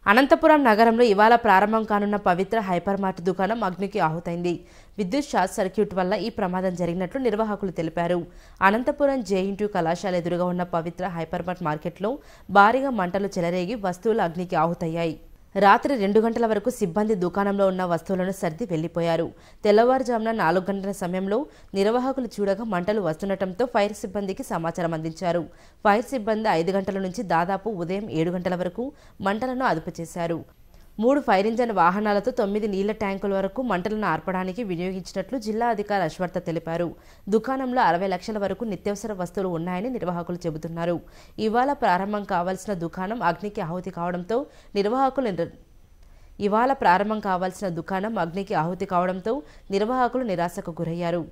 అనంతపురం నగరంలో ఇవాళ ప్రారంభం కానున్న పవిత్ర హైపర్ మార్ట్ దుకాణం అగ్నికి ఆహుతైంది విద్యుత్ షార్ట్ సర్క్యూట్ వల్ల ఈ ప్రమాదం జరిగినట్లు నిర్వాహకులు తెలిపారు అనంతపురం జేఇంటూ కళాశాల ఎదురుగా ఉన్న పవిత్ర హైపర్ మార్ట్ మార్కెట్లో భారీగా మంటలు చెలరేగి వస్తువులు అగ్నికి ఆహుతయ్యాయి రాత్రి రెండు గంటల వరకు సిబ్బంది దుకాణంలో ఉన్న వస్తువులను సర్ది వెళ్లిపోయారు తెల్లవారుజామున నాలుగు గంటల సమయంలో నిర్వాహకులు చూడగా మంటలు వస్తుండటంతో ఫైర్ సిబ్బందికి సమాచారం అందించారు ఫైర్ సిబ్బంది ఐదు గంటల నుంచి దాదాపు ఉదయం ఏడు గంటల వరకు మంటలను అదుపు చేశారు మూడు ఫైర్ ఇంజన్ వాహనాలతో తొమ్మిది నీళ్ల ట్యాంకుల వరకు మంటలను ఆర్పడానికి వినియోగించినట్లు జిల్లా అధికారి అశ్వర్త తెలిపారు దుకాణంలో అరవై లక్షల వరకు నిత్యావసర వస్తువులు ఉన్నాయని నిర్వాహకులు చెబుతున్నారు ఇవాళ ప్రారంభం కావాల్సిన దుకాణం అగ్నికి ఆహుతి కావడంతో నిర్వాహకులు నిర్- ఇవాళ ప్రారంభం కావాల్సిన దుకాణం అగ్నికి ఆహుతి కావడంతో నిర్వాహకులు నిరాశకు గురయ్యారు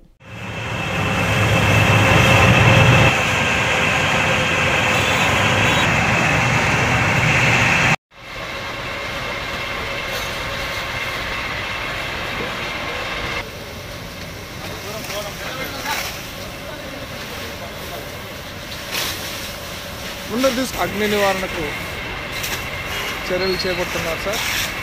ముందు తీసుకు అగ్ని నివారణకు చర్యలు చేపడుతున్నారు సార్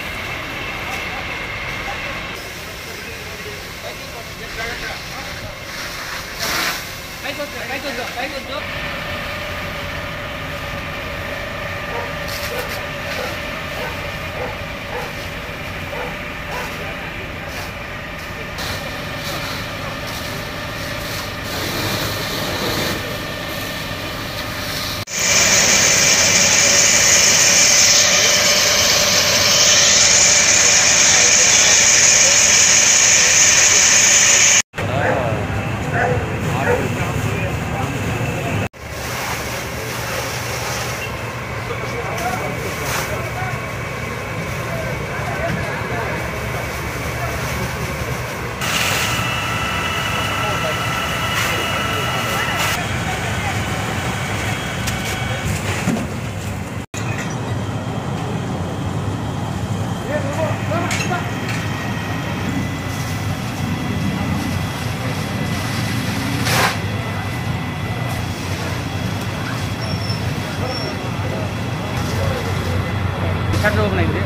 షట్టర్ ఓపెన్ అయింది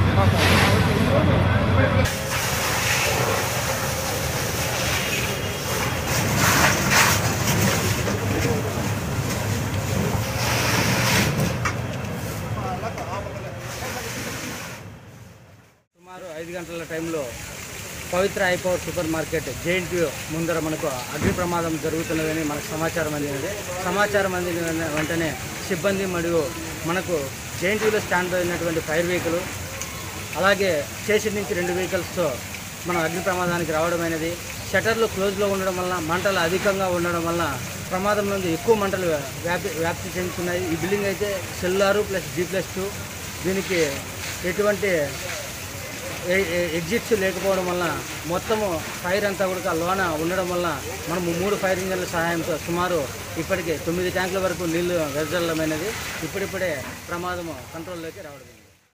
సుమారు ఐదు గంటల టైంలో Pavitra I power super market JNT ముందర మనకు అగ్ని ప్రమాదం జరుగుతున్నదని మనకు సమాచారం అందినది సమాచారం అందిన వెన- వెంటనే సిబ్బంది మరియు మనకు జేఎన్టీలో స్టాండ్ బై ఉన్నటువంటి ఫైర్ వెహికల్ అలాగే స్టేషన్ నుంచి రెండు వెహికల్స్తో మనం అగ్ని ప్రమాదానికి రావడం అనేది షటర్లు క్లోజ్లో ఉండడం వల్ల మంటలు అధికంగా ఉండడం వల్ల ప్రమాదం నుండి ఎక్కువ మంటలు వ్యాపి వ్యాప్తి చెందుతున్నాయి ఈ బిల్డింగ్ అయితే cellar plus G plus two దీనికి ఎటువంటి ఎ- ఎ- ఎగ్జిట్స్ లేకపోవడం వల్ల మొత్తము ఫైర్ అంతా కూడా లోన ఉండడం వల్ల మనము మూడు ఫైర్ ఇంజన్ల సహాయంతో సుమారు ఇప్పటికే తొమ్మిది ట్యాంకుల వరకు నీళ్లు వెదజల్లమైనది ఇప్పుడిప్పుడే ప్రమాదము కంట్రోల్లోకి రావడం